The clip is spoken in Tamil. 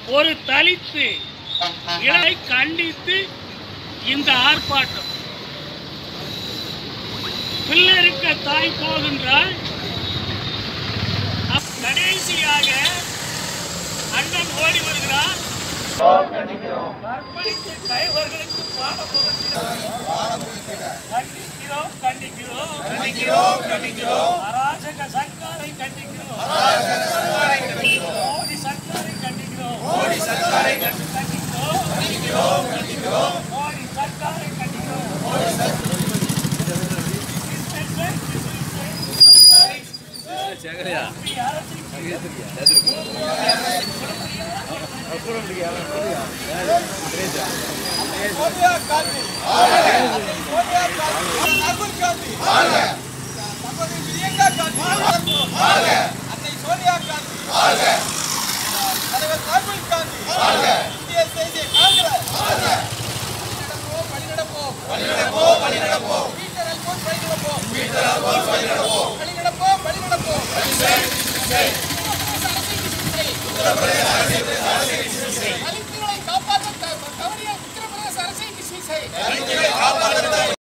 ஒரு தலித்து இளை கண்டித்து இந்த ஆர்ப்பாட்டம் பிள்ளை இருக்க தாய் போகின்றால் அப்~ கடைசியாக அண்ணன் ஓடி வருகிறார் கற்பழித்த கைவர்களுக்கு பாடம் புகட்டுகிறோம். கண்டிக்கிறோம் கண்டிக்கிறோம் கண்டிக்கிறோம் கண்டிக்கிறோம் அராஜக சர்க்காரை கண்டிக்கிறோம் மோடி சர்க்காரை கண்டிக்கிறோம் மோடி சர்க்காரை கண்டிக்கிறோம் கண்டிக்கிறோம் கண்டிக்கிறோம் மோடி சர்க்காரை கண்டிக்கிறோம் மோடி சோனியா காந்தி ராகுல் காந்தி சகோதரி பிரியங்கா காந்தி அன்னை சோனியா காந்தி தலைவர் ராகுல் காந்தி இந்திய தேசிய காங்கிரஸ் வழிநடப்போம் வழிநடப்போம் வழிநடப்போம் வீட்டரப்போம் வழிநடப்போம் வீட்டரப்போம் வழிநடப்போம் வழிநடப்போம் வழிநடப்போம்